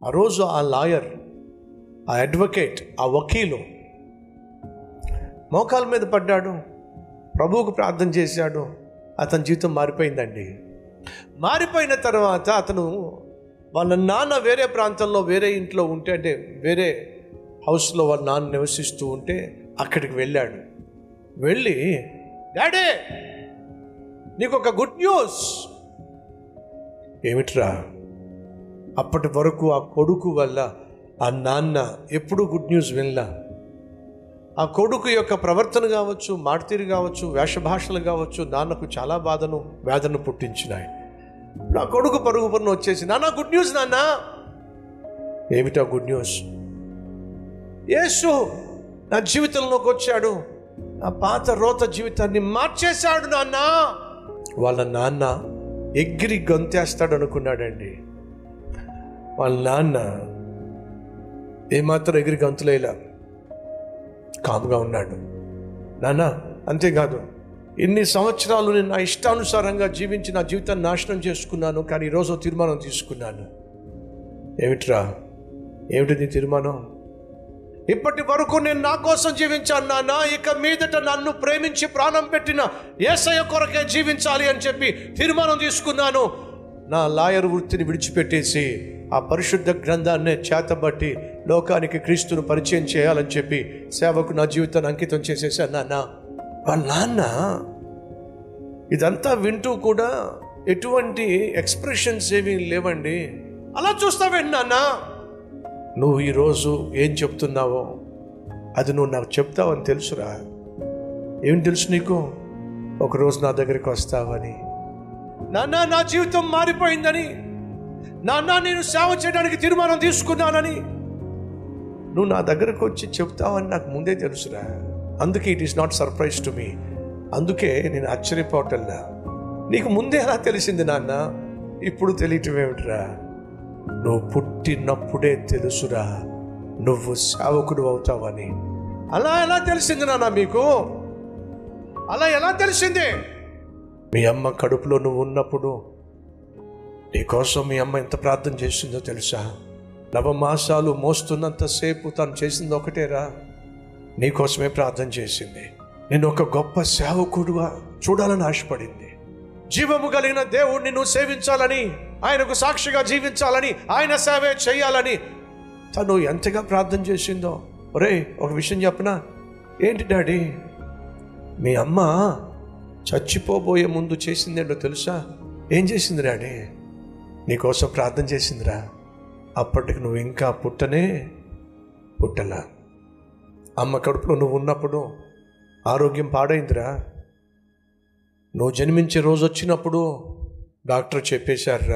ఆ రోజు ఆ లాయర్ ఆ అడ్వకేట్ ఆ వకీలు మోకాల మీద పడ్డాడు ప్రభువుకు ప్రార్థన చేశాడు అతని జీవితం మారిపోయిందండి మారిపోయిన తర్వాత అతను వాళ్ళ నాన్న వేరే ప్రాంతంలో వేరే ఇంట్లో ఉంటే అంటే వేరే హౌస్లో వాళ్ళ నాన్న నివసిస్తూ ఉంటే అక్కడికి వెళ్ళాడు వెళ్ళి డాడీ నీకు ఒక గుడ్ న్యూస్ ఏమిట్రా అప్పటి వరకు ఆ కొడుకు వల్ల ఆ నాన్న ఎప్పుడూ గుడ్ న్యూస్ వినలా ఆ కొడుకు యొక్క ప్రవర్తన కావచ్చు మాటతీరు కావచ్చు వేషభాషలు కావచ్చు నాన్నకు చాలా బాధను వేదన పుట్టించినాయి నా కొడుకు పరుగు పరున వచ్చేసి నాన్న గుడ్ న్యూస్ నాన్న ఏమిటా గుడ్ న్యూస్ యేసు నా జీవితంలోకి వచ్చాడు నా పాత రోత జీవితాన్ని మార్చేశాడు నాన్న వాళ్ళ నాన్న ఎగిరి గొంతేస్తాడు అనుకున్నాడండి వాళ్ళ నాన్న ఏమాత్రం ఎగిరి గంతులేలా కాముగా ఉన్నాడు నాన్న అంతేకాదు ఇన్ని సంవత్సరాలు నేను నా ఇష్టానుసారంగా జీవించి నా జీవితాన్ని నాశనం చేసుకున్నాను కానీ ఈరోజు తీర్మానం తీసుకున్నాను ఏమిట్రా ఏమిటి నీ తీర్మానం ఇప్పటి వరకు నేను నా కోసం జీవించాను నాన్న ఇక మీదట నన్ను ప్రేమించి ప్రాణం పెట్టిన ఏసయ్య కొరకే జీవించాలి అని చెప్పి తీర్మానం తీసుకున్నాను నా లాయర్ వృత్తిని విడిచిపెట్టేసి ఆ పరిశుద్ధ గ్రంథాన్నే చేతబట్టి లోకానికి క్రీస్తును పరిచయం చేయాలని చెప్పి సేవకు నా జీవితాన్ని అంకితం చేసేసాను నాన్న వాళ్ళ నాన్న ఇదంతా వింటూ కూడా ఎటువంటి ఎక్స్ప్రెషన్స్ ఏమీ లేవండి అలా చూస్తావేంటి నాన్న నువ్వు ఈరోజు ఏం చెప్తున్నావో అది నువ్వు నాకు చెప్తావని తెలుసురా ఏం తెలుసు నీకు ఒకరోజు నా దగ్గరికి వస్తావని నాన్న నా జీవితం మారిపోయిందని నాన్న నేను సేవ చేయడానికి తీర్మానం తీసుకున్నానని నువ్వు నా దగ్గరకు వచ్చి చెప్తావని నాకు ముందే తెలుసురా అందుకే it is not surprise to me అందుకే నేను ఆశ్చర్యపోవటల్లా నీకు ముందే ఎలా తెలిసింది నాన్న ఇప్పుడు తెలియటం ఏమిటిరా నువ్వు పుట్టినప్పుడే తెలుసురా నువ్వు సేవకుడు అవుతావని అలా ఎలా తెలిసింది నాన్న మీకు అలా ఎలా తెలిసింది మీ అమ్మ కడుపులో నువ్వు ఉన్నప్పుడు నీకోసం మీ అమ్మ ఎంత ప్రార్థన చేసిందో తెలుసా నవమాసాలు మోస్తున్నంతసేపు తను చేసింది ఒకటేరా నీకోసమే ప్రార్థన చేసింది నేను ఒక గొప్ప సేవకుడుగా చూడాలని ఆశపడింది జీవము కలిగిన దేవుణ్ణి నువ్వు సేవించాలని ఆయనకు సాక్షిగా జీవించాలని ఆయన సేవే చేయాలని తను ఎంతగా ప్రార్థన చేసిందో ఒరే ఒక విషయం చెప్పనా ఏంటి డాడీ మీ అమ్మ చచ్చిపోబోయే ముందు చేసిందేంటో తెలుసా ఏం చేసింది డాడీ నీకోసం ప్రార్థన చేసిందిరా అప్పటికి నువ్వు ఇంకా పుట్టనే పుట్టలా అమ్మ కడుపులో నువ్వు ఉన్నప్పుడు ఆరోగ్యం పాడైందిరా నువ్వు జన్మించే రోజు వచ్చినప్పుడు డాక్టర్ చెప్పేశారా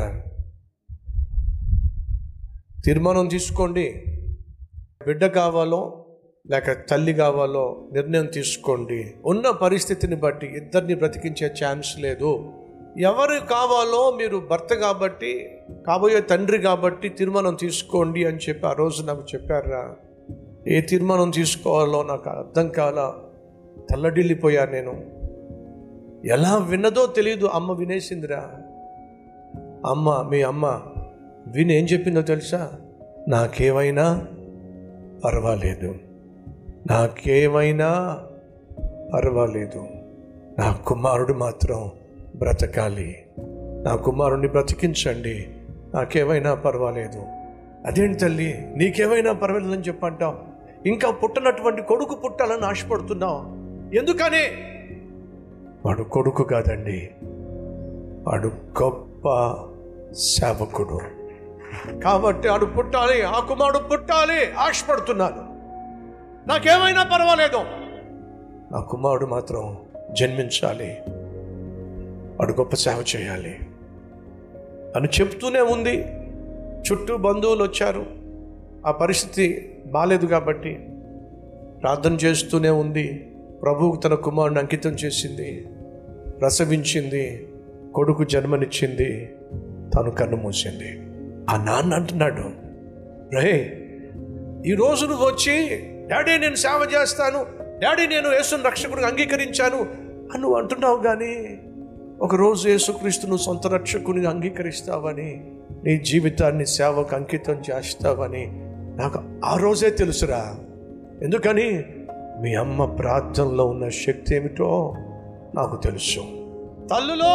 తీర్మానం తీసుకోండి బిడ్డ కావాలో లేక తల్లి కావాలో నిర్ణయం తీసుకోండి ఉన్న పరిస్థితిని బట్టి ఇద్దరిని బ్రతికించే ఛాన్స్ లేదు ఎవరు కావాలో మీరు భర్త కాబట్టి కాబోయే తండ్రి కాబట్టి తీర్మానం తీసుకోండి అని చెప్పి ఆ రోజు నాకు చెప్పారా ఏ తీర్మానం తీసుకోవాలో నాకు అర్థం కాల తల్లడిల్లిపోయా నేను ఎలా విన్నదో తెలియదు అమ్మ వినేసిందిరా అమ్మ మీ అమ్మ విని ఏం చెప్పిందో తెలుసా నాకేమైనా పర్వాలేదు నాకేమైనా పర్వాలేదు నా కుమారుడు మాత్రం బ్రతకాలి నా కుమారుడిని బ్రతికించండి నాకేమైనా పర్వాలేదు అదేంటి తల్లి నీకేమైనా పర్వాలేదని చెప్పంటావు ఇంకా పుట్టనటువంటి కొడుకు పుట్టాలని ఆశపడుతున్నావు ఎందుకని వాడు కొడుకు కాదండి వాడు గొప్ప సేవకుడు కాబట్టి ఆడు పుట్టాలి ఆ కుమారుడు పుట్టాలి ఆశపడుతున్నాను నాకేమైనా పర్వాలేదు నా కుమారుడు మాత్రం జన్మించాలి వాడు గొప్ప సేవ చేయాలి అని చెప్తూనే ఉంది చుట్టూ బంధువులు వచ్చారు ఆ పరిస్థితి బాలేదు కాబట్టి ప్రార్థన చేస్తూనే ఉంది ప్రభువుకు తన కుమారుని అంకితం చేసింది ప్రసవించింది కొడుకు జన్మనిచ్చింది తను కన్ను మూసింది ఆ నాన్న అంటున్నాడు రే ఈరోజు నువ్వు వచ్చి డాడీ నేను సేవ చేస్తాను డాడీ నేను యేసుని రక్షకుడిగా అంగీకరించాను అని నువ్వు అంటున్నావు కానీ ఒకరోజు యేసుక్రీస్తును సొంత రక్షకునిగా అంగీకరిస్తావని నీ జీవితాన్ని సేవకు అంకితం చేస్తావని నాకు ఆ రోజే తెలుసురా ఎందుకని మీ అమ్మ ప్రార్థనలో ఉన్న శక్తి ఏమిటో నాకు తెలుసు తల్లులో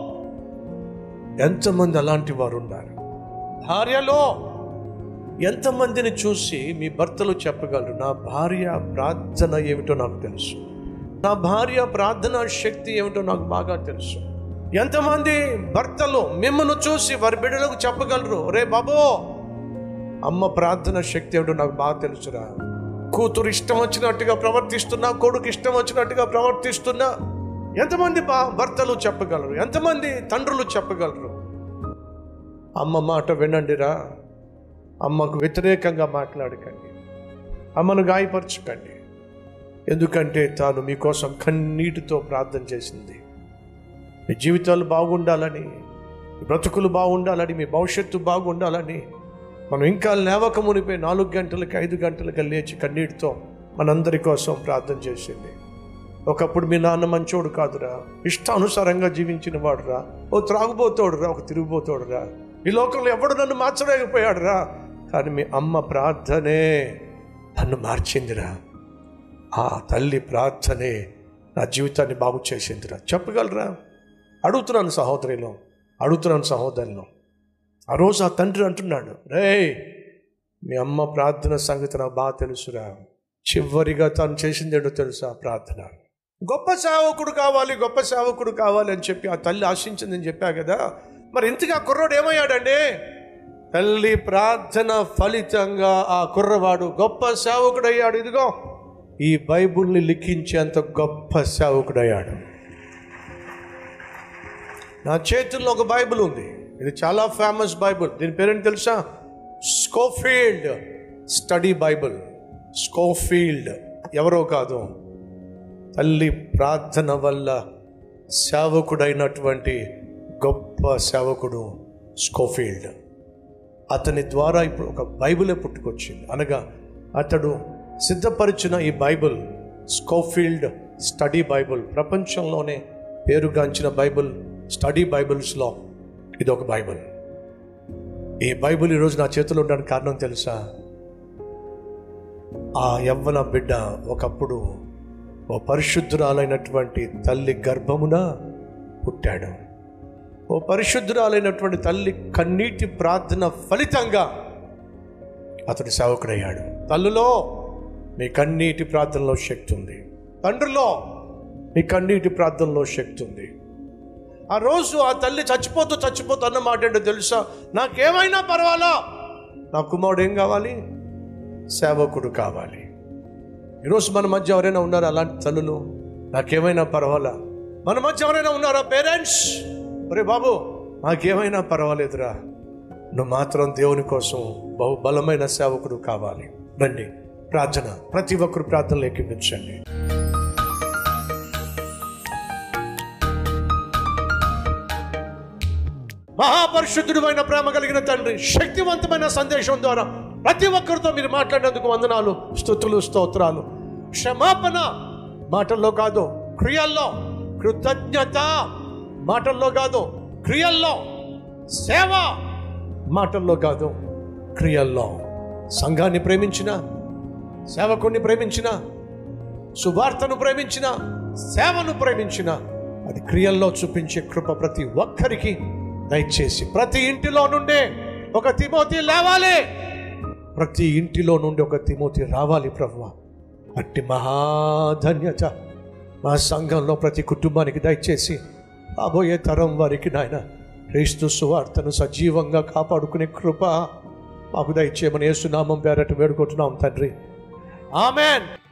ఎంతమంది అలాంటి వారు ఉన్నారు భార్యలో ఎంతమందిని చూసి మీ భర్తలు చెప్పగలరు నా భార్య ప్రార్థన ఏమిటో నాకు తెలుసు నా భార్య ప్రార్థన శక్తి ఏమిటో నాకు బాగా తెలుసు ఎంతమంది భర్తలు మిమ్మల్ని చూసి వారి బిడ్డలకు చెప్పగలరు రే బాబో అమ్మ ప్రార్థన శక్తి ఏమిటో నాకు బాగా తెలుసురా కూతురు ఇష్టం వచ్చినట్టుగా ప్రవర్తిస్తున్నా కొడుకు ఇష్టం వచ్చినట్టుగా ప్రవర్తిస్తున్నా ఎంతమంది బా భర్తలు చెప్పగలరు ఎంతమంది తండ్రులు చెప్పగలరు అమ్మ మాట వినండిరా అమ్మకు వ్యతిరేకంగా మాట్లాడకండి అమ్మను గాయపరచకండి ఎందుకంటే తాను మీకోసం కన్నీటితో ప్రార్థన చేసింది మీ జీవితాలు బాగుండాలని మీ బ్రతుకులు బాగుండాలని మీ భవిష్యత్తు బాగుండాలని మనం ఇంకా లేవక మునిపే నాలుగు గంటలకి ఐదు గంటలకి లేచి కన్నీటితో మనందరి కోసం ప్రార్థన చేసింది ఒకప్పుడు మీ నాన్న మంచోడు కాదురా ఇష్టానుసారంగా జీవించిన వాడురా ఓ త్రాగుబోతోడురా ఒక తిరిగిపోతోడురా ఈ లోకంలో ఎవడు నన్ను మార్చలేకపోయాడురా కానీ మీ అమ్మ ప్రార్థనే నన్ను మార్చిందిరా ఆ తల్లి ప్రార్థనే నా జీవితాన్ని బాగు చేసిందిరా చెప్పగలరా అడుగుతున్నాను సహోదరిలో అడుగుతున్నాను సహోదరులు ఆ రోజు ఆ తండ్రి అంటున్నాడు రే మీ అమ్మ ప్రార్థన సంగతి నాకు బాగా తెలుసురా చివరిగా తను చేసింది ఏంటో తెలుసా ప్రార్థన గొప్ప సేవకుడు కావాలి గొప్ప సేవకుడు కావాలి అని చెప్పి ఆ తల్లి ఆశించిందని చెప్పా కదా మరి ఇంతగా కుర్రోడు ఏమయ్యాడండి తల్లి ప్రార్థన ఫలితంగా ఆ కుర్రవాడు గొప్ప సేవకుడయ్యాడు ఇదిగో ఈ బైబుల్ని లిఖించేంత గొప్ప సేవకుడయ్యాడు నా చేతుల్లో ఒక బైబిల్ ఉంది ఇది చాలా ఫేమస్ బైబిల్ దీని పేరేంటి తెలుసా స్కోఫీల్డ్ స్టడీ బైబిల్ స్కోఫీల్డ్ ఎవరో కాదు తల్లి ప్రార్థన వల్ల సేవకుడైనటువంటి గొప్ప సేవకుడు స్కోఫీల్డ్ అతని ద్వారా ఇప్పుడు ఒక బైబిలే పుట్టుకొచ్చింది అనగా అతడు సిద్ధపరిచిన ఈ బైబిల్ స్కోఫీల్డ్ స్టడీ బైబిల్ ప్రపంచంలోనే పేరుగాంచిన బైబిల్ స్టడీ బైబిల్స్లో ఇది ఒక బైబిల్ ఈ బైబిల్ ఈరోజు నా చేతిలో ఉండడానికి కారణం తెలుసా ఆ యవ్వన బిడ్డ ఒకప్పుడు ఓ పరిశుద్ధురాలైనటువంటి తల్లి గర్భమున పుట్టాడు ఓ పరిశుద్ధురాలైనటువంటి తల్లి కన్నీటి ప్రార్థన ఫలితంగా అతడు సేవకుడయ్యాడు తల్లులో మీ కన్నీటి ప్రార్థనలో శక్తి ఉంది తండ్రిలో మీ కన్నీటి ప్రార్థనలో శక్తి ఉంది ఆ రోజు ఆ తల్లి చచ్చిపోతూ చచ్చిపోతూ అన్న మాట ఏంటో తెలుసా నాకేమైనా పర్వాలా నా కుమారుడు ఏం కావాలి సేవకుడు కావాలి ఈరోజు మన మధ్య ఎవరైనా ఉన్నారా అలాంటి తల్లులు నాకేమైనా పర్వాలా మన మధ్య ఎవరైనా ఉన్నారా పేరెంట్స్ ఒరే బాబు నాకేమైనా పర్వాలేదురా నువ్వు మాత్రం దేవుని కోసం బహు బలమైన సేవకుడు కావాలి రండి ప్రార్థన ప్రతి ఒక్కరు ప్రార్థనలు ఎక్కించండి మహాపరిశుద్ధుడు అయిన ప్రేమ కలిగిన తండ్రి శక్తివంతమైన సందేశం ద్వారా ప్రతి ఒక్కరితో మీరు మాట్లాడినందుకు వందనాలు స్థుతులు స్తోత్రాలు క్షమాపణ మాటల్లో కాదు క్రియల్లో కృతజ్ఞత మాటల్లో కాదు క్రియల్లో సేవ మాటల్లో కాదు క్రియల్లో సంఘాన్ని ప్రేమించిన సేవకుణ్ణి ప్రేమించిన సువార్తను ప్రేమించిన సేవను ప్రేమించిన అది క్రియల్లో చూపించే కృప ప్రతి ఒక్కరికి దయచేసి ప్రతి ఇంటిలో నుండే ఒక తిమోతి లేవాలి ప్రతి ఇంటిలో నుండి ఒక తిమోతి రావాలి ప్రభు అట్టి మహాధన్యత మా సంఘంలో ప్రతి కుటుంబానికి దయచేసి రాబోయే తరం వారికి నాయన క్రీస్తు సువార్తను సజీవంగా కాపాడుకునే కృప మాకు దయచేయమని యేసునామం పేరట వేడుకుంటున్నాం తండ్రి ఆమెన్